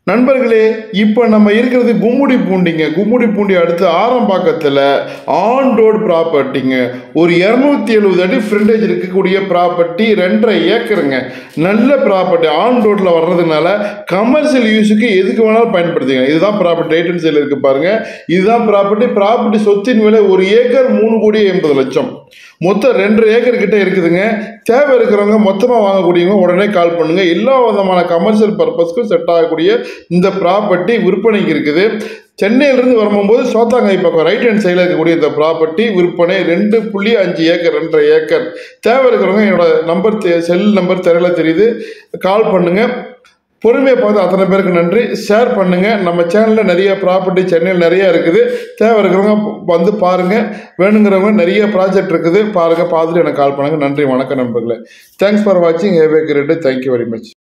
நண்பர்களே இப்போ நம்ம இருக்கிறது கும்முடி பூண்டிங்க கும்முடி பூண்டி அடுத்து ஆரம்பாக்கத்தில் ஆன் ரோடு ப்ராப்பர்ட்டிங்க ஒரு இரநூத்தி எழுபது அடி ஃப்ரண்டேஜ் இருக்கக்கூடிய ப்ராப்பர்ட்டி ரெண்டரை ஏக்கருங்க நல்ல ப்ராப்பர்ட்டி ஆன் ரோட்டில் வர்றதுனால கமர்ஷியல் யூஸுக்கு எதுக்கு வேணாலும் பயன்படுத்திங்க இதுதான் ப்ராப்பர்ட்டி ரைட் சைடில் இருக்கு பாருங்க இதுதான் ப்ராப்பர்ட்டி ப்ராப்பர்ட்டி சொத்தின் விலை ஒரு ஏக்கர் மூணு கோடி எண்பது லட்சம் மொத்தம் ரெண்டு ஏக்கர் கிட்ட இருக்குதுங்க தேவை இருக்கிறவங்க மொத்தமாக வாங்கக்கூடியவங்க உடனே கால் பண்ணுங்க எல்லா விதமான கமர்ஷியல் பர்பஸ்க்கும் செட் ஆகக்கூடிய இந்த ப்ராப்பர்ட்டி விற்பனைக்கு இருக்குது சென்னையிலிருந்து வரும்போது சோத்தாங்காய் பக்கம் ரைட் ஹேண்ட் சைடில் இருக்கக்கூடிய இந்த ப்ராப்பர்ட்டி விற்பனை ரெண்டு புள்ளி அஞ்சு ஏக்கர் ரெண்டரை ஏக்கர் தேவை இருக்கிறவங்க என்னோட நம்பர் செல் நம்பர் தெரியல தெரியுது கால் பண்ணுங்க பொறுமையை பார்த்து அத்தனை பேருக்கு நன்றி ஷேர் பண்ணுங்க நம்ம சேனலில் நிறைய ப்ராப்பர்ட்டி சென்னையில் நிறைய இருக்குது தேவை இருக்கிறவங்க வந்து பாருங்க வேணுங்கிறவங்க நிறைய ப்ராஜெக்ட் இருக்குது பாருங்க பார்த்துட்டு எனக்கு கால் பண்ணுங்க நன்றி வணக்கம் நண்பர்களே தேங்க்ஸ் ஃபார் வாட்சிங் have a great thank you very much